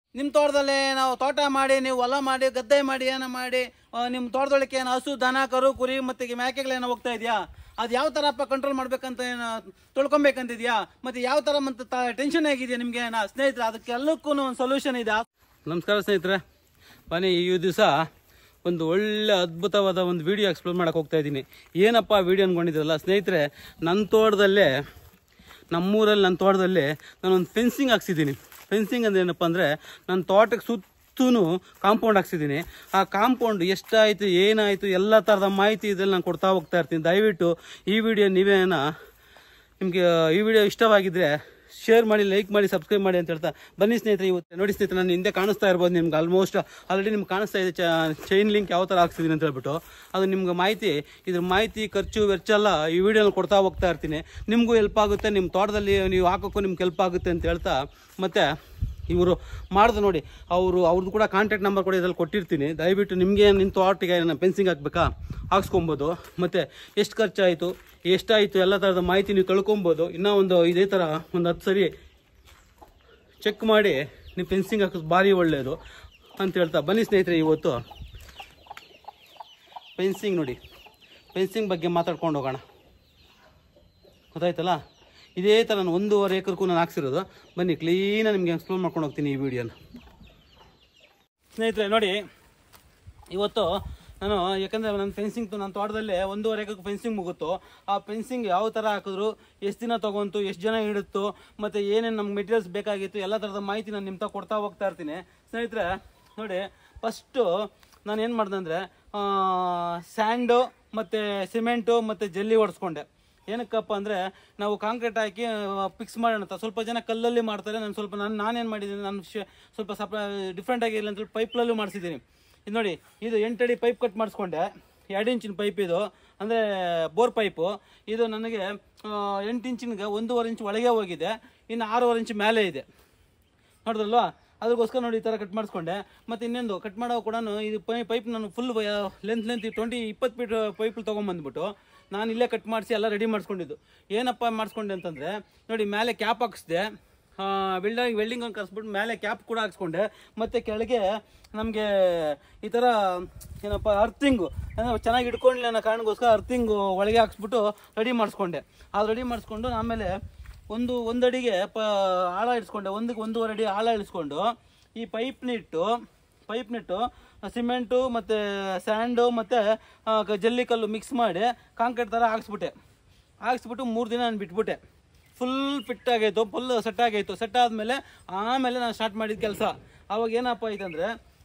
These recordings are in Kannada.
ನಿಮ್ಮ ತೋಟದಲ್ಲಿ ನಾವು ತೋಟ ಮಾಡಿ ನೀವು ಹೊಲ ಮಾಡಿ ಗದ್ದೆ ಮಾಡಿ ಏನೋ ಮಾಡಿ ಆ, ನಿಮ್ಮ ತೋಟದೊಳಕ್ಕೆ ಏನು ಹಸು ದನ ಕರು ಕುರಿ ಮತ್ತು ಮೇಕೆಗಳೇನೋ ಹೋಗ್ತಾ ಇದೆಯಾ ಅದು ಯಾವ ಥರಪ್ಪ ಕಂಟ್ರೋಲ್ ಮಾಡ್ಬೇಕಂತ ಏನು ತಿಳ್ಕೊಬೇಕಂತಿದ್ಯಾ ಮತ್ತು ಯಾವ ಥರ ಮತ್ತು ಟೆನ್ಷನ್ ಆಗಿದೆಯಾ ನಿಮಗೆ ಸ್ನೇಹಿತರೆ ಅದಕ್ಕೆಲ್ಲಕ್ಕೂ ಒಂದು ಸೊಲ್ಯೂಷನ್ ಇದೆ ನಮಸ್ಕಾರ ಸ್ನೇಹಿತರೆ ಬನ್ನಿ ಈ ದಿವಸ ಒಂದು ಒಳ್ಳೆ ಅದ್ಭುತವಾದ ಒಂದು ವಿಡಿಯೋ ಎಕ್ಸ್ಪ್ಲೋರ್ ಮಾಡಕ್ಕೆ ಹೋಗ್ತಾ ಇದ್ದೀನಿ ಏನಪ್ಪ ವಿಡಿಯೋ ಅನ್ಕೊಂಡಿದ್ರಲ್ಲ ಸ್ನೇಹಿತರೆ ನನ್ನ ತೋಟದಲ್ಲೇ ನಮ್ಮೂರಲ್ಲಿ ನನ್ನ ತೋಟದಲ್ಲಿ ನಾನು ಒಂದು ಫೆನ್ಸಿಂಗ್ ಹಾಕ್ಸಿದ್ದೀನಿ ಫೆನ್ಸಿಂಗ್ ಅಂದ್ರೆ ಏನಪ್ಪ ಅಂದರೆ ನನ್ನ ತೋಟಕ್ಕೆ ಸುತ್ತೂ ಕಾಂಪೌಂಡ್ ಹಾಕ್ಸಿದ್ದೀನಿ ಆ ಕಾಂಪೌಂಡ್ ಎಷ್ಟಾಯಿತು ಏನಾಯಿತು ಎಲ್ಲ ಥರದ ಮಾಹಿತಿ ಇದ್ರಲ್ಲಿ ನಾನು ಕೊಡ್ತಾ ಹೋಗ್ತಾ ಇರ್ತೀನಿ ದಯವಿಟ್ಟು ಈ ವಿಡಿಯೋ ನೀವೇನ ನಿಮಗೆ ಈ ವಿಡಿಯೋ ಇಷ್ಟವಾಗಿದ್ದರೆ ಶೇರ್ ಮಾಡಿ ಲೈಕ್ ಮಾಡಿ ಸಬ್ಸ್ಕ್ರೈಬ್ ಮಾಡಿ ಅಂತ ಹೇಳ್ತಾ ಬನ್ನಿ ಸ್ನೇಹಿತರೆ ಇವತ್ತು ನೋಡಿ ಸ್ನೇಹಿತರೆ ನಾನು ಹಿಂದೆ ಕಾಣಿಸ್ತಾ ಇರ್ಬೋದು ನಿಮ್ಗೆ ಆಲ್ಮೋಸ್ಟ್ ಆಲ್ರೆಡಿ ನಿಮ್ಗೆ ಕಾಣಿಸ್ತಾ ಇದೆ ಚೈನ್ ಲಿಂಕ್ ಯಾವ ಥರ ಹಾಕ್ಸಿದ್ದೀನಿ ಅಂತ ಹೇಳ್ಬಿಟ್ಟು ಅದು ನಿಮ್ಗೆ ಮಾಹಿತಿ ಇದ್ರ ಮಾಹಿತಿ ಖರ್ಚು ವೆಚ್ಚ ಎಲ್ಲ ಈ ವಿಡಿಯೋನ ಕೊಡ್ತಾ ಹೋಗ್ತಾ ಇರ್ತೀನಿ ನಿಮಗೂ ಹೆಲ್ಪ್ ಆಗುತ್ತೆ ನಿಮ್ಮ ತೋಟದಲ್ಲಿ ನೀವು ಹಾಕೋಕ್ಕೂ ನಿಮ್ಗೆ ಹೆಲ್ಪ್ ಆಗುತ್ತೆ ಅಂತ ಹೇಳ್ತಾ ಮತ್ತು ಇವರು ಮಾಡಿದ್ರು ನೋಡಿ ಅವರು ಅವ್ರದ್ದು ಕೂಡ ಕಾಂಟ್ಯಾಕ್ಟ್ ನಂಬರ್ ಕೂಡ ಇದ್ರಲ್ಲಿ ಕೊಟ್ಟಿರ್ತೀನಿ ದಯವಿಟ್ಟು ನಿಮಗೆ ನಿಮ್ಮ ತೋಟಿಗೆ ಫೆನ್ಸಿಂಗ್ ಹಾಕ್ಬೇಕಾ ಹಾಕ್ಸ್ಕೊಬೋದು ಮತ್ತು ಎಷ್ಟು ಖರ್ಚಾಯಿತು ಎಷ್ಟಾಯಿತು ಎಲ್ಲ ಥರದ ಮಾಹಿತಿ ನೀವು ತಿಳ್ಕೊಬೋದು ಇನ್ನೂ ಒಂದು ಇದೇ ಥರ ಒಂದು ಹತ್ತು ಸರಿ ಚೆಕ್ ಮಾಡಿ ನೀವು ಫೆನ್ಸಿಂಗ್ ಹಾಕೋದು ಭಾರಿ ಒಳ್ಳೆಯದು ಅಂತ ಹೇಳ್ತಾ ಬನ್ನಿ ಸ್ನೇಹಿತರೆ ಇವತ್ತು ಫೆನ್ಸಿಂಗ್ ನೋಡಿ ಫೆನ್ಸಿಂಗ್ ಬಗ್ಗೆ ಮಾತಾಡ್ಕೊಂಡು ಹೋಗೋಣ ಗೊತ್ತಾಯ್ತಲ್ಲ ಇದೇ ಥರ ನಾನು ಒಂದೂವರೆ ಎಕರೆಗೂ ನಾನು ಹಾಕ್ಸಿರೋದು ಬನ್ನಿ ಕ್ಲೀನಾಗಿ ನಿಮಗೆ ಎಕ್ಸ್ಪ್ಲೋರ್ ಮಾಡ್ಕೊಂಡು ಹೋಗ್ತೀನಿ ಈ ವಿಡಿಯೋನ ಸ್ನೇಹಿತರೆ ನೋಡಿ ಇವತ್ತು ನಾನು ಯಾಕಂದರೆ ನನ್ನ ಫೆನ್ಸಿಂಗ್ ನನ್ನ ತೋಟದಲ್ಲೇ ಒಂದೂವರೆ ಎಕರೆ ಫೆನ್ಸಿಂಗ್ ಮುಗುತ್ತೋ ಆ ಫೆನ್ಸಿಂಗ್ ಯಾವ ಥರ ಹಾಕಿದ್ರು ಎಷ್ಟು ದಿನ ತೊಗೊಂತು ಎಷ್ಟು ಜನ ಹಿಡಿತು ಮತ್ತು ಏನೇನು ನಮ್ಗೆ ಮೆಟೀರಿಯಲ್ಸ್ ಬೇಕಾಗಿತ್ತು ಎಲ್ಲ ಥರದ ಮಾಹಿತಿ ನಾನು ನಿಮ್ಮ ತ ಕೊಡ್ತಾ ಹೋಗ್ತಾ ಇರ್ತೀನಿ ಸ್ನೇಹಿತರೆ ನೋಡಿ ಫಸ್ಟು ನಾನು ಏನು ಮಾಡಿದೆ ಅಂದರೆ ಸ್ಯಾಂಡು ಮತ್ತು ಸಿಮೆಂಟು ಮತ್ತು ಜಲ್ಲಿ ಹೊಡೆಸ್ಕೊಂಡೆ ಏನಕ್ಕಪ್ಪ ಅಂದರೆ ನಾವು ಕಾಂಕ್ರೀಟ್ ಹಾಕಿ ಫಿಕ್ಸ್ ಮಾಡೋಣ ಅಂತ ಸ್ವಲ್ಪ ಜನ ಕಲ್ಲಲ್ಲಿ ಮಾಡ್ತಾರೆ ನಾನು ಸ್ವಲ್ಪ ನಾನು ನಾನೇನು ಮಾಡಿದ್ದೀನಿ ನಾನು ಶೇ- ಸ್ವಲ್ಪ ಸಪ ಡಿಫ್ರೆಂಟ್ ಆಗಿರಲಿ ಅಂತ ಪೈಪ್ಲಲ್ಲೂ ಮಾಡಿಸಿದ್ದೀನಿ ಇದು ನೋಡಿ ಇದು ಎಂಟಡಿ ಪೈಪ್ ಕಟ್ ಮಾಡಿಸ್ಕೊಂಡೆ ಎರಡು ಇಂಚಿನ ಪೈಪ್ ಇದು ಅಂದರೆ ಬೋರ್ ಪೈಪು ಇದು ನನಗೆ ಆ, ಎಂಟು ಇಂಚಿನ್ಗೆ ಒಂದೂವರೆ ಇಂಚ್ ಒಳಗೆ ಹೋಗಿದೆ ಇನ್ನು ಆರೂವರೆ ಇಂಚ್ ಮೇಲೆ ಇದೆ ನೋಡಿದ್ರಲ್ವಾ ಅದಕ್ಕೋಸ್ಕರ ನೋಡಿ ಈ ಥರ ಕಟ್ ಮಾಡಿಸ್ಕೊಂಡೆ ಮತ್ತು ಇನ್ನೊಂದು ಕಟ್ ಮಾಡೋ ಕೂಡ ಇದು ಪೈ ಪೈಪ್ ನಾನು ಫುಲ್ ಲೆಂತ್ ಲೆಂತ್ ಟ್ವೆಂಟಿ ಇಪ್ಪತ್ತು ಫೀಟ್ ಪೈಪ್ ತೊಗೊಂಬಂದ್ಬಿಟ್ಟು ನಾನು ಇಲ್ಲೇ ಕಟ್ ಮಾಡಿಸಿ ಎಲ್ಲ ರೆಡಿ ಮಾಡಿಸ್ಕೊಂಡಿದ್ದು ಏನಪ್ಪ ಮಾಡಿಸ್ಕೊಂಡೆ ಅಂತಂದರೆ ನೋಡಿ ಮೇಲೆ ಕ್ಯಾಪ್ ಹಾಕ್ಸಿದೆ ವೆಲ್ಡಿಂಗ್ ವೆಲ್ಡಿಂಗ್ ಅಂತ ಕರೆಸ್ಬಿಟ್ಟು ಮೇಲೆ ಕ್ಯಾಪ್ ಕೂಡ ಹಾಕ್ಸ್ಕೊಂಡೆ ಮತ್ತು ಕೆಳಗೆ ನಮಗೆ ಈ ಥರ ಏನಪ್ಪ ಅರ್ಥಿಂಗು ಅಂದರೆ ಚೆನ್ನಾಗಿ ಇಟ್ಕೊಳ್ಳಿ ಅನ್ನೋ ಕಾರಣಕ್ಕೋಸ್ಕರ ಅರ್ಥಿಂಗು ಒಳಗೆ ಹಾಕ್ಸ್ಬಿಟ್ಟು ರೆಡಿ ಮಾಡಿಸ್ಕೊಂಡೆ ಅದು ರೆಡಿ ಮಾಡಿಸ್ಕೊಂಡು ಆಮೇಲೆ ಒಂದು ಒಂದಡಿಗೆ ಪ ಆಳ ಇಡಿಸ್ಕೊಂಡೆ ಒಂದಕ್ಕೆ ಒಂದೂವರೆ ಅಡಿ ಆಳ ಇಳಿಸ್ಕೊಂಡು ಈ ಪೈಪ್ನಿಟ್ಟು ಪೈಪ್ನಿಟ್ಟು ಸಿಮೆಂಟು ಮತ್ತು ಸ್ಯಾಂಡು ಮತ್ತು ಜಲ್ಲಿ ಕಲ್ಲು ಮಿಕ್ಸ್ ಮಾಡಿ ಕಾಂಕ್ರೀಟ್ ಥರ ಹಾಕ್ಸ್ಬಿಟ್ಟೆ ಹಾಕ್ಸ್ಬಿಟ್ಟು ಮೂರು ದಿನ ನಾನು ಬಿಟ್ಬಿಟ್ಟೆ ಫುಲ್ ಫಿಟ್ ಆಗೈತು ಫುಲ್ ಸೆಟ್ ಆಗೈತು ಸೆಟ್ ಆದಮೇಲೆ ಆಮೇಲೆ ನಾನು ಸ್ಟಾರ್ಟ್ ಮಾಡಿದ ಕೆಲಸ ಅವಾಗ ಏನಪ್ಪ ಆಯ್ತಂದರೆ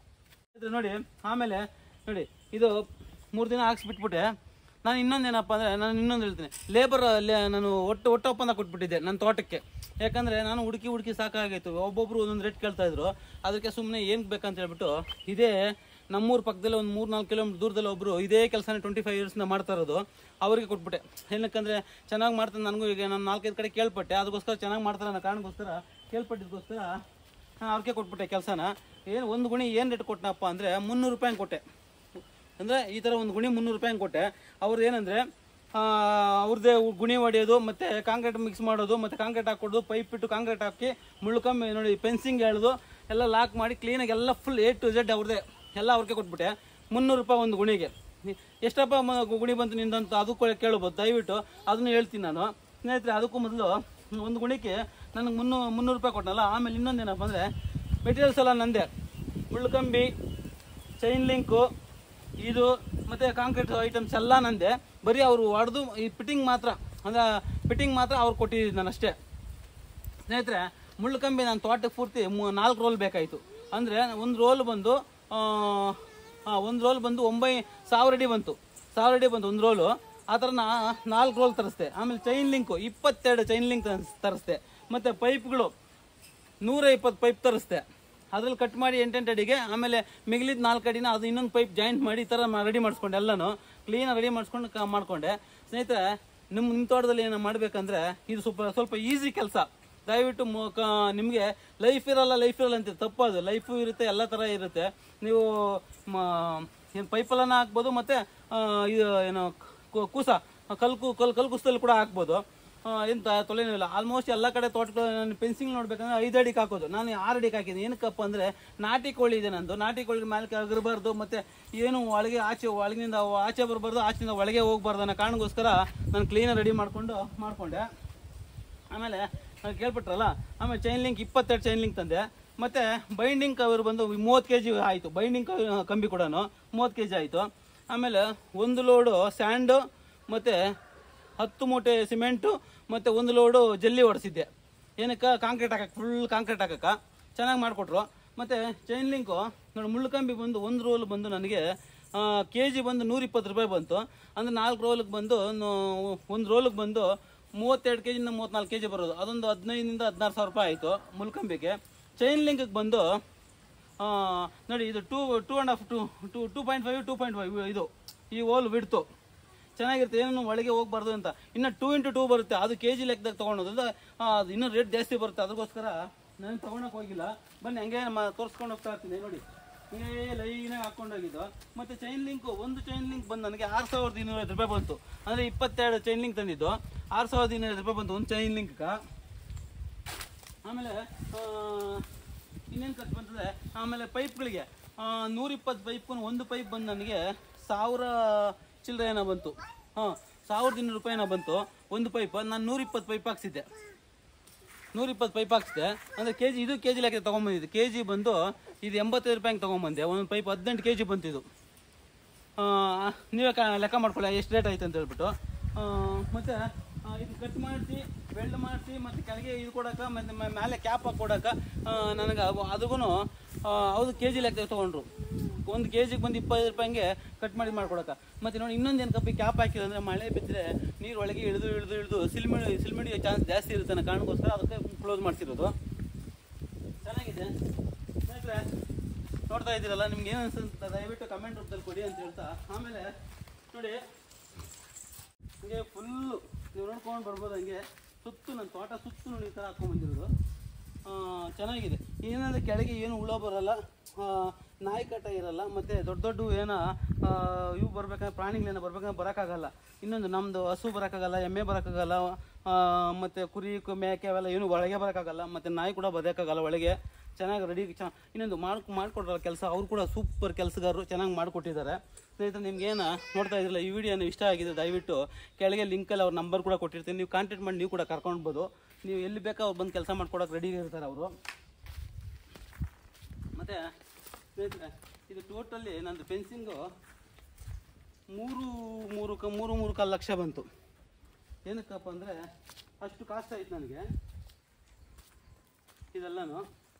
ಇದು ನೋಡಿ ಆಮೇಲೆ ನೋಡಿ ಇದು ಮೂರು ದಿನ ಹಾಕ್ಸ್ಬಿಟ್ಬಿಟ್ಟೆ ನಾನು ಇನ್ನೊಂದೇನಪ್ಪ ಅಂದರೆ ನಾನು ಇನ್ನೊಂದು ಹೇಳ್ತೀನಿ ಲೇಬರ್ ನಾನು ಒಟ್ಟು ಒಟ್ಟು ಒಪ್ಪಂದ ಕೊಟ್ಬಿಟ್ಟಿದ್ದೆ ನನ್ನ ತೋಟಕ್ಕೆ ಯಾಕಂದರೆ ನಾನು ಹುಡುಕಿ ಹುಡುಕಿ ಸಾಕಾಗಿತ್ತು ಒಬ್ಬೊಬ್ರು ಒಂದೊಂದು ರೇಟ್ ಕೇಳ್ತಾ ಇದ್ರು ಅದಕ್ಕೆ ಸುಮ್ಮನೆ ಏನು ಬೇಕಂತ ಹೇಳ್ಬಿಟ್ಟು ಇದೇ ನಮ್ಮೂರ ಪಕ್ಕದಲ್ಲಿ ಒಂದು ಮೂರು ನಾಲ್ಕು ಕಿಲೋಮೀಟರ್ ದೂರದಲ್ಲಿ ಒಬ್ಬರು ಇದೇ ಕೆಲಸನ ಟ್ವೆಂಟಿ ಫೈವ್ ಇಯರ್ಸ್ನ ಮಾಡ್ತಾ ಇರೋದು ಅವರಿಗೆ ಕೊಟ್ಬಿಟ್ಟೆ ಏನಕ್ಕಂದರೆ ಚೆನ್ನಾಗಿ ಮಾಡ್ತಾನೆ ನನಗೂ ಈಗ ನಾನು ನಾಲ್ಕೈದು ಕಡೆ ಕೇಳ್ಪಟ್ಟೆ ಅದಕ್ಕೋಸ್ಕರ ಚೆನ್ನಾಗಿ ಮಾಡ್ತಾರೆ ಅನ್ನೋ ಕಾರಣಕ್ಕೋಸ್ಕರ ಕೇಳ್ಪಟ್ಟಿದ್ದಕ್ಕೋಸ್ಕರ ನಾನು ಅವ್ರಿಗೆ ಕೊಟ್ಬಿಟ್ಟೆ ಕೆಲಸನ ಏನು ಒಂದು ಗುಣಿ ಏನು ರೇಟ್ ಕೊಟ್ಟನಪ್ಪ ಅಂದರೆ ಮುನ್ನೂರು ರೂಪಾಯಿ ಕೊಟ್ಟೆ ಅಂದರೆ ಈ ಥರ ಒಂದು ಗುಣಿ ಮುನ್ನೂರು ರೂಪಾಯಿ ಕೊಟ್ಟೆ ಅವ್ರದ್ದು ಏನಂದರೆ ಅವ್ರದ್ದೇ ಗುಣಿ ಹೊಡೆಯೋದು ಮತ್ತು ಕಾಂಕ್ರೀಟ್ ಮಿಕ್ಸ್ ಮಾಡೋದು ಮತ್ತು ಕಾಂಕ್ರೀಟ್ ಹಾಕೊಡೋದು ಪೈಪ್ ಇಟ್ಟು ಕಾಂಕ್ರೀಟ್ ಹಾಕಿ ಮುಳ್ಕಂಬಿ ನೋಡಿ ಫೆನ್ಸಿಂಗ್ ಎಳೆದು ಎಲ್ಲ ಲಾಕ್ ಮಾಡಿ ಕ್ಲೀನಾಗಿ ಎಲ್ಲ ಫುಲ್ ಎ ಟು ಝೆಡ್ ಅವ್ರದ್ದೇ ಎಲ್ಲ ಅವ್ರಿಗೆ ಕೊಟ್ಬಿಟ್ಟೆ ಮುನ್ನೂರು ರೂಪಾಯಿ ಒಂದು ಗುಣಿಗೆ ನಿ- ಎಷ್ಟಪ್ಪ ಮ- ಗುಣಿ ಬಂತು ನಿಂದಂತ ಅದು ಕೂಡ ಕೇಳ್ಬೋದು ದಯವಿಟ್ಟು ಅದನ್ನು ಹೇಳ್ತೀನಿ ನಾನು ಸ್ನೇಹಿತರೆ ಅದಕ್ಕೂ ಮೊದಲು ಒಂದು ಗುಣಿಗೆ ನನಗೆ ಮುನ್ನೂ ಮುನ್ನೂರು ರೂಪಾಯಿ ಕೊಟ್ಟನಲ್ಲ ಆಮೇಲೆ ಇನ್ನೊಂದೇನಪ್ಪ ಅಂದರೆ ಮೆಟೀರಿಯಲ್ಸ್ ಎಲ್ಲ ನಂದೆ ಮುಳ್ಕಂಬಿ ಚೈನ್ ಲಿಂಕು ಇದು ಮತ್ತು ಕಾಂಕ್ರೀಟ್ ಐಟಮ್ಸ್ ಎಲ್ಲ ನಂದೆ ಬರೀ ಅವರು ಹೊಡೆದು ಈ ಫಿಟ್ಟಿಂಗ್ ಮಾತ್ರ ಅಂದರೆ ಫಿಟ್ಟಿಂಗ್ ಮಾತ್ರ ಅವ್ರು ಕೊಟ್ಟಿದ್ದು ನಾನು ಅಷ್ಟೇ ಸ್ನೇಹಿತರೆ ಮುಳ್ಳು ಕಂಬಿ ನನ್ನ ತೋಟಕ್ಕೆ ಪೂರ್ತಿ ಮೂ ನಾಲ್ಕು ರೋಲ್ ಬೇಕಾಯಿತು ಅಂದರೆ ಒಂದು ರೋಲ್ ಬಂದು ಒಂದು ರೋಲ್ ಬಂದು ಒಂಬೈ ಸಾವಿರ ಅಡಿ ಬಂತು ಸಾವಿರ ಅಡಿ ಬಂತು ಒಂದು ರೋಲು ಆ ಥರ ನಾ ನಾಲ್ಕು ರೋಲ್ ತರಿಸ್ದೆ ಆಮೇಲೆ ಚೈನ್ ಲಿಂಕು ಇಪ್ಪತ್ತೆರಡು ಚೈನ್ ಲಿಂಕ್ ತರಿಸ್ದೆ ಮತ್ತು ಪೈಪ್ಗಳು ನೂರ ಇಪ್ಪತ್ತು ಪೈಪ್ ತರಿಸ್ದೆ ಅದ್ರಲ್ಲಿ ಕಟ್ ಮಾಡಿ ಎಂಟೆಂಟು ಅಡಿಗೆ ಆಮೇಲೆ ಮಿಗಿಲಿದ ನಾಲ್ಕು ಅಡಿನ ಅದು ಇನ್ನೊಂದು ಪೈಪ್ ಜಾಯಿಂಟ್ ಮಾಡಿ ಈ ಥರ ರೆಡಿ ಮಾಡಿಸ್ಕೊಂಡೆ ಎಲ್ಲನೂ ಕ್ಲೀನಾಗಿ ರೆಡಿ ಮಾಡಿಸ್ಕೊಂಡು ಕ ಮಾಡಿಕೊಂಡೆ ಸ್ನೇಹಿತರೆ ನಿಮ್ಮ ನಿಮ್ಮ ತೋಟದಲ್ಲಿ ಏನೋ ಮಾಡಬೇಕಂದ್ರೆ ಇದು ಸ್ವಲ್ಪ ಸ್ವಲ್ಪ ಈಸಿ ಕೆಲಸ ದಯವಿಟ್ಟು ಮೊ- ಕ- ನಿಮಗೆ ಲೈಫ್ ಇರಲ್ಲ ಲೈಫ್ ಇರಲ್ಲ ಅಂತ ತಪ್ಪು ಅದು ಲೈಫು ಇರುತ್ತೆ ಎಲ್ಲ ಥರ ಇರುತ್ತೆ ನೀವು ಏನು ಪೈಪಲ್ಲನ ಹಾಕ್ಬೋದು ಮತ್ತು ಇದು ಏನು ಕು- ಕೂಸ ಕಲ್ಕು ಕಲ್ ಕಲ್ ಕುಸದಲ್ಲಿ ಕೂಡ ಹಾಕ್ಬೋದು ಎಂತ ತೊಲೆನೂ ಇಲ್ಲ ಆಲ್ಮೋಸ್ಟ್ ಎಲ್ಲ ಕಡೆ ತೋಟಗಳು ನಾನು ಫೆನ್ಸಿಂಗ್ ನೋಡ್ಬೇಕಂದ್ರೆ ಐದು ಅಡಿಗೆ ಹಾಕೋದು ನಾನು ಆರು ಅಡಿಗೆ ಹಾಕಿದ್ದೀನಿ ಏನಕ್ಕಪ್ಪ ಅಂದ್ರೆ ನಾಟಿ ಕೋಳಿ ಇದೆ ನಂದು ನಾಟಿ ಕೋಳಿ ಮೇಲೆ ಕೆಳಗಿರಬಾರ್ದು ಮತ್ತೆ ಏನು ಒಳಗೆ ಆಚೆ ಒಳಗಿನಿಂದ ಆಚೆ ಬರಬಾರ್ದು ಆಚೆಯಿಂದ ಒಳಗೆ ಹೋಗ್ಬಾರ್ದು ಅನ್ನೋ ಕಾರಣಕ್ಕೋಸ್ಕರ ನಾನು ಕ್ಲೀನಾಗಿ ರೆಡಿ ಮಾಡ್ಕೊಂಡು ಮಾಡ್ಕೊಂಡೆ ಆಮೇಲೆ ನಾನು ಕೇಳ್ಬಿಟ್ರಲ್ಲ ಆಮೇಲೆ ಚೈನ್ ಲಿಂಕ್ ಇಪ್ಪತ್ತೆರಡು ಚೈನ್ ಲಿಂಕ್ ತಂದೆ ಮತ್ತೆ ಬೈಂಡಿಂಗ್ ಕವರ್ ಬಂದು ಮೂವತ್ತು ಕೆ ಜಿ ಆಯಿತು ಬೈಂಡಿಂಗ್ ಕಂಬಿ ಕೂಡ ಮೂವತ್ತು ಕೆ ಜಿ ಆಯಿತು ಆಮೇಲೆ ಒಂದು ಲೋಡು ಸ್ಯಾಂಡು ಮತ್ತು ಹತ್ತು ಮೂಟೆ ಸಿಮೆಂಟು ಮತ್ತು ಒಂದು ಲೋಡು ಜಲ್ಲಿ ಹೊಡೆಸಿದ್ದೆ ಏನಕ್ಕೆ ಕಾಂಕ್ರೀಟ್ ಹಾಕಕ್ಕೆ ಫುಲ್ ಕಾಂಕ್ರೀಟ್ ಹಾಕಕ್ಕೆ ಚೆನ್ನಾಗಿ ಮಾಡಿಕೊಟ್ರು ಮತ್ತು ಚೈನ್ ಲಿಂಕು ನೋಡಿ ಮುಳ್ಳು ಕಂಬಿ ಬಂದು ಒಂದು ರೋಲ್ ಬಂದು ನನಗೆ ಕೆ ಜಿ ಬಂದು ನೂರ ಇಪ್ಪತ್ತು ರೂಪಾಯಿ ಬಂತು ಅಂದರೆ ನಾಲ್ಕು ರೋಲಿಗೆ ಬಂದು ಒಂದು ರೋಲಿಗೆ ಬಂದು ಮೂವತ್ತೆರಡು ಕೆ ಜಿಂದ ಮೂವತ್ನಾಲ್ಕು ಕೆ ಜಿ ಬರೋದು ಅದೊಂದು ಹದಿನೈದರಿಂದ ಹದಿನಾರು ಸಾವಿರ ರೂಪಾಯಿ ಆಯಿತು ಮುಲ್ಕಂಬಿಗೆ ಚೈನ್ ಲಿಂಕಿಗೆ ಬಂದು ಆ, ನೋಡಿ ಇದು two two and half to two two point five two point five ಇದು ಈ ಓಲ್ ಬಿಡ್ತು ಚೆನ್ನಾಗಿರುತ್ತೆ ಏನೂ ಒಳಗೆ ಹೋಗ್ಬಾರ್ದು ಅಂತ ಇನ್ನು ಟೂ ಇಂಟು ಟೂ ಬರುತ್ತೆ ಅದು ಕೆ ಜಿ ಲೆಕ್ಕದಾಗ ತೊಗೊಳೋದ್ರಿಂದ ಅದು ಇನ್ನೂ ರೇಟ್ ಜಾಸ್ತಿ ಬರುತ್ತೆ ಅದಕ್ಕೋಸ್ಕರ ನಾನು ತೊಗೊಳಕ್ಕೆ ಹೋಗಿಲ್ಲ ಬನ್ನಿ ಹಂಗೆ ಮ ತೋರಿಸ್ಕೊಂಡು ಹೋಗ್ತಾ ಇರ್ತೀನಿ ನೋಡಿ ಹಿಂಗೆ ಲೈನಾಗಿ ಹಾಕೊಂಡೋಗಿದ್ದು ಮತ್ತು ಚೈನ್ ಲಿಂಕು ಒಂದು ಚೈನ್ ಲಿಂಕ್ ಬಂದು ನನಗೆ ಆರು ಸಾವಿರದ ಇನ್ನೂರೈವತ್ತು ರೂಪಾಯಿ ಬಂತು ಅಂದರೆ ಇಪ್ಪತ್ತೆರಡು ಚೈನ್ ಲಿಂಕ್ ತಂದಿದ್ದು ಆರು ಸಾವಿರದ ಇನ್ನೂರೈವತ್ತು ರೂಪಾಯಿ ಬಂತು ಒಂದು ಚೈನ್ ಲಿಂಕ್ಗೆ ಆಮೇಲೆ ಇನ್ನೇನು ಖರ್ಚು ಬರ್ತದೆ ಆಮೇಲೆ ಪೈಪ್ಗಳಿಗೆ ನೂರಿಪ್ಪತ್ತು ಪೈಪ್ಗೂ ಒಂದು ಪೈಪ್ ಬಂದು ನನಗೆ ಸಾವಿರ ಚಿಲ್ಲರೆ ಏನೋ ಬಂತು ಹಾಂ ಸಾವಿರದ ಇನ್ನೂರು ರೂಪಾಯಿ ಏನೋ ಬಂತು ಒಂದು ಪೈಪ್ ನಾನು ನೂರಿಪ್ಪತ್ತು ಪೈಪ್ ಹಾಕ್ಸಿದ್ದೆ ನೂರಿಪ್ಪತ್ತು ಪೈಪ್ ಹಾಕ್ಸಿದೆ ಅಂದರೆ ಕೆ ಜಿ ಇದು ಕೆ ಜಿ ಲೆಕ್ಕ ತೊಗೊಂಬಂದಿದ್ದು ಕೆ ಜಿ ಬಂದು ಇದು ಎಂಬತ್ತೈದು ರೂಪಾಯಿಗೆ ತೊಗೊಂಬಂದೆ ಒಂದು ಪೈಪ್ ಹದಿನೆಂಟು ಕೆ ಜಿ ಬಂತು ಇದು ಆ, ನೀವೇ ಕ ಲೆಕ್ಕ ಮಾಡ್ಕೊಳ್ಳಿ ಎಷ್ಟು ರೇಟ್ ಆಯ್ತು ಅಂತ ಹೇಳ್ಬಿಟ್ಟು ಆ, ಮತ್ತೆ ಆ, ಇದು ಕಟ್ ಮಾಡಿಸಿ ವೆಲ್ಡ್ ಮಾಡಿಸಿ ಮತ್ತು ಕೆಳಗೆ ಇದು ಕೊಡೋಕೆ ಮತ್ತು ಮೇಲೆ ಕ್ಯಾಪ್ ಹಾಕಿ ಕೊಡೋಕೆ ನನಗೆ ಅದಕ್ಕೂ ಹೌದು ಕೆ ಜಿ ಲೆಕ್ಕ ತೊಗೊಂಡ್ರು ಒಂದು ಕೆ ಜಿಗೆ ಬಂದು ಇಪ್ಪತ್ತೈದು ರೂಪಾಯಿಗೆ ಕಟ್ ಮಾಡಿ ಮಾಡ್ಕೊಡಕ್ಕೆ ಮತ್ತು ನೋಡಿ ಇನ್ನೊಂದು ಏನು ಕಪ್ಪಿ ಕ್ಯಾಪ್ ಹಾಕಿದ್ರೆ ಅಂದರೆ ಮಳೆ ಬಿದ್ದರೆ ನೀರು ಒಳಗೆ ಇಳಿದು ಇಳಿದು ಇಳಿದು ಸಿಲ್ಮಿಡಿ ಸಿಲ್ಮಿಡಿಯೋ ಚಾನ್ಸ್ ಜಾಸ್ತಿ ಇರುತ್ತೆ ಅನ್ನೋ ಕಾರಣಕ್ಕೋಸ್ಕರ ಅದಕ್ಕೆ ಕ್ಲೋಸ್ ಮಾಡ್ತಿರೋದು ಚೆನ್ನಾಗಿದೆ ಸ್ನೇಹಿತರೆ ನೋಡ್ತಾ ಇದ್ದೀರಲ್ಲ ನಿಮ್ಗೆ ಏನು ಅನ್ಸುತ್ತೆ ದಯವಿಟ್ಟು ಕಮೆಂಟ್ ರೂಪದಲ್ಲಿ ಕೊಡಿ ಅಂತ ಹೇಳ್ತಾ ಆಮೇಲೆ ನೋಡಿ ಹಂಗೆ ಫುಲ್ಲು ನೀವು ನೋಡ್ಕೊಂಡು ಬರ್ಬೋದು ಹಂಗೆ ಸುತ್ತು ನನ್ನ ತೋಟ ಸುತ್ತು ನೋಡಿ ಈ ಥರ ಹಾಕೊಂಡ್ಬಂದಿರೋದು ಚೆನ್ನಾಗಿದೆ ಏನಂದ್ರೆ ಕೆಳಗೆ ಏನು ಹುಳ ಬರಲ್ಲ ಆ, ನಾಯಿ ಕಾಟ ಇರಲ್ಲ ಮತ್ತು ದೊಡ್ಡ ದೊಡ್ಡ ಏನೋ ಆ, ಇವು ಬರ್ಬೇಕಂದ್ರೆ ಪ್ರಾಣಿಗಳೇನೋ ಬರ್ಬೇಕಂದ್ರೆ ಬರೋಕ್ಕಾಗಲ್ಲ ಇನ್ನೊಂದು ನಮ್ಮದು ಹಸು ಬರೋಕ್ಕಾಗಲ್ಲ ಎಮ್ಮೆ ಬರೋಕ್ಕಾಗಲ್ಲ ಮತ್ತು ಕುರಿ ಕು- ಮೇಕೆ ಅವೆಲ್ಲ ಏನು ಒಳಗೆ ಬರೋಕ್ಕಾಗಲ್ಲ ಮತ್ತು ನಾಯಿ ಕೂಡ ಬರೋಕ್ಕಾಗಲ್ಲ ಒಳಗೆ ಚೆನ್ನಾಗಿ ರೆಡಿ ಚ ಇನ್ನೊಂದು ಮಾಡ್ಕೊ ಮಾಡ್ಕೊಟ್ರಲ್ಲ ಕೆಲಸ ಅವ್ರು ಕೂಡ ಸೂಪರ್ ಕೆಲಸಗಾರರು ಚೆನ್ನಾಗಿ ಮಾಡಿಕೊಟ್ಟಿದ್ದಾರೆ ಸ್ನೇಹಿತರೆ ನಿಮ್ಗೆ ಏನು ನೋಡ್ತಾ ಇದ್ರಲ್ಲ ಈ ವಿಡಿಯೋನ ಇಷ್ಟ ಆಗಿದೆ ದಯವಿಟ್ಟು ಕೆಳಗೆ ಲಿಂಕಲ್ಲಿ ಅವ್ರ ನಂಬರ್ ಕೂಡ ಕೊಟ್ಟಿರ್ತೀನಿ ನೀವು ಕಾಂಟ್ಯಾಕ್ಟ್ ಮಾಡಿ ನೀವು ಕೂಡ ಕರ್ಕೊಳ್ಬೋದು ನೀವು ಎಲ್ಲಿ ಬೇಕೋ ಅವ್ರು ಬಂದು ಕೆಲಸ ಮಾಡ್ಕೊಡೋಕೆ ರೆಡಿ ಇರ್ತಾರೆ ಅವರು ಮತ್ತು ಸ್ನೇಹಿತರೆ ಇದು ಟೋಟಲಿ ನಂದು ಫೆನ್ಸಿಂಗು ಮೂರು ಮೂರು ಕ ಮೂರು ಮೂರು ಕಾಲು ಲಕ್ಷ ಬಂತು ಏನಕ್ಕಪ್ಪ ಅಂದರೆ ಅಷ್ಟು ಕಾಸ್ಟ್ ಆಯ್ತು ನನಗೆ ಇದೆಲ್ಲನೂ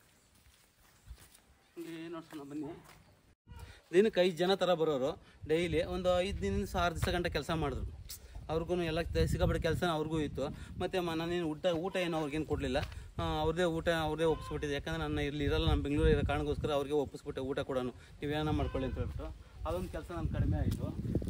ಹಿಂಗೆ ನೋಡ್ಸೋಣ ಬನ್ನಿ ದಿನಕ್ಕೆ ಐದು ಜನ ಥರ ಬರೋರು ಡೈಲಿ ಒಂದು ಐದು ದಿನದಿಂದ ಆರು ದಿವಸ ಗಂಟೆ ಕೆಲಸ ಮಾಡಿದ್ರು ಅವ್ರಿಗೂ ಎಲ್ಲ ತ- ಸಿಕ್ಕಾಪಟ್ಟೆ ಕೆಲಸ ಅವ್ರಿಗೂ ಇತ್ತು ಮತ್ತು ಮ ನಾನೇನು ಊಟ ಊಟ ಏನು ಅವ್ರಿಗೇನು ಕೊಡಲಿಲ್ಲ ಅವ್ರದ್ದೇ ಊಟ ಅವ್ರದ್ದೇ ಒಪ್ಪಿಸ್ಬಿಟ್ಟಿದೆ ಯಾಕಂದ್ರೆ ನನ್ನ ಇಲ್ಲಿ ಇರಲ್ಲ ನಾನು ಬೆಂಗಳೂರು ಇರೋ ಕಾರಣಕ್ಕೋಸ್ಕರ ಅವ್ರಿಗೆ ಒಪ್ಪಿಸ್ಬಿಟ್ಟೆ ಊಟ ಕೊಡೋನು ನೀವೇನ ಮಾಡ್ಕೊಳ್ಳಿ ಅಂತ ಹೇಳ್ಬಿಟ್ಟು ಅದೊಂದು ಕೆಲಸ ನನ್ನ ಕಡಿಮೆ ಆಯಿತು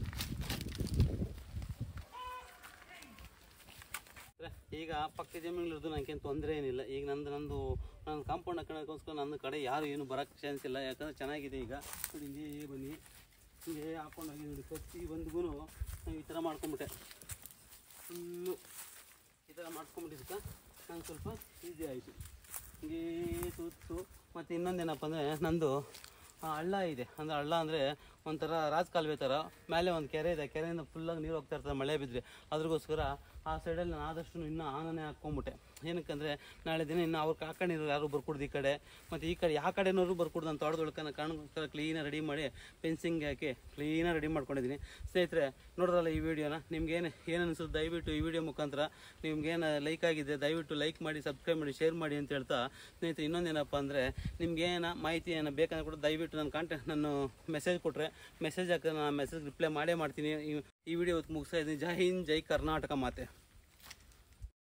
ಈಗ ಪಕ್ಕ ಜಮೀನುಗಳದ್ದು ನನಗೇನು ತೊಂದರೆ ಏನಿಲ್ಲ ಈಗ ನಂದು ನಂದು ನನ್ನ ಕಾಂಪೌಂಡ್ ಹಾಕೋಕ್ಕೋಸ್ಕರ ನನ್ನ ಕಡೆ ಯಾರು ಏನು ಬರೋಕ್ಕೆ ಚಾನ್ಸ್ ಇಲ್ಲ ಯಾಕಂದ್ರೆ ಚೆನ್ನಾಗಿದೆ ಈಗ ನೋಡಿ ಹಿಂಗೆ ಬನ್ನಿ ಹಿಂಗೆ ಹಾಕೊಂಡೋಗಿ ನೋಡಿ ಕತ್ತಿ ಬಂದ್ಗೂ ನಾನು ಈ ಥರ ಮಾಡ್ಕೊಂಬಿಟ್ಟೆ ಫುಲ್ಲು ಈ ಥರ ಮಾಡ್ಕೊಂಬಿಟ್ಟಿದ್ದಕ್ಕೆ ನಂಗೆ ಸ್ವಲ್ಪ ಈಸಿ ಆಯಿತು ಹಿಂಗೆ ಸುತ್ತು ಮತ್ತು ಇನ್ನೊಂದೇನಪ್ಪ ಅಂದರೆ ನಂದು ಆ, ಹಳ್ಳ ಇದೆ ಅಂದರೆ ಹಳ್ಳ ಅಂದರೆ ಒಂಥರ ರಾಜ ಕಾಲುವೆ ಥರ ಮೇಲೆ ಒಂದು ಕೆರೆ ಇದೆ ಕೆರೆಯಿಂದ ಫುಲ್ಲಾಗಿ ನೀರು ಹೋಗ್ತಾ ಇರ್ತದೆ ಮಳೆ ಬಿದ್ದರೆ ಅದ್ರಗೋಸ್ಕರ ಆ ಸೈಡಲ್ಲಿ ನಾನು ಆದಷ್ಟು ಇನ್ನೂ ಆನನೇ ಹಾಕ್ಕೊಂಬಿಟ್ಟೆ ಏನಕ್ಕಂದರೆ ನಾಳೆ ದಿನ ಇನ್ನು ಅವ್ರು ಹಾಕೊಂಡಿರೋ ಯಾರು ಬರ್ಕೊಡ್ದು ಈ ಕಡೆ ಮತ್ತು ಈ ಕಡೆ ಯಾವ ಕಡೆನವರು ಬರ್ಕೊಡ್ದು ನಾನು ತೋಟದೊಳಗೆ ನನ್ನ ಕಾರಣಕ್ಕೋಸ್ಕರ ಕ್ಲೀನಾಗಿ ರೆಡಿ ಮಾಡಿ ಫೆನ್ಸಿಂಗ್ ಹಾಕಿ ಕ್ಲೀನಾಗಿ ರೆಡಿ ಮಾಡ್ಕೊಂಡಿದ್ದೀನಿ ಸ್ನೇಹಿತರೆ ನೋಡ್ರಲ್ಲ ಈ ವಿಡಿಯೋನ ನಿಮ್ಗೆ ಏನು ಏನು ಅನಿಸುತ್ತೆ ದಯವಿಟ್ಟು ಈ ವಿಡಿಯೋ ಮುಖಾಂತರ ನಿಮ್ಗೇನು ಲೈಕ್ ಆಗಿದೆ ದಯವಿಟ್ಟು ಲೈಕ್ ಮಾಡಿ ಸಬ್ಸ್ಕ್ರೈಬ್ ಮಾಡಿ ಶೇರ್ ಮಾಡಿ ಅಂತ ಹೇಳ್ತಾ ಸ್ನೇಹಿತರೆ ಇನ್ನೊಂದೇನಪ್ಪ ಅಂದರೆ ನಿಮ್ಗೇನ ಮಾಹಿತಿ ಏನೋ ಬೇಕಂದ್ರೆ ಕೂಡ ದಯವಿಟ್ಟು ನನ್ನ ಕಾಂಟ್ಯಾಕ್ಟ್ ನಾನು ಮೆಸೇಜ್ ಕೊಟ್ಟರೆ ಮೆಸೇಜ್ ಹಾಕಿದ್ರೆ ನಾನು ಮೆಸೇಜ್ ರಿಪ್ಲೈ ಮಾಡೇ ಮಾಡ್ತೀನಿ ಈ- ಈ ವಿಡಿಯೋ ಮುಗಿಸ್ತಾ ಇದ್ದೀನಿ ಜೈ ಹಿಂದ್ ಜೈ ಕರ್ನಾಟಕ ಮಾತೆ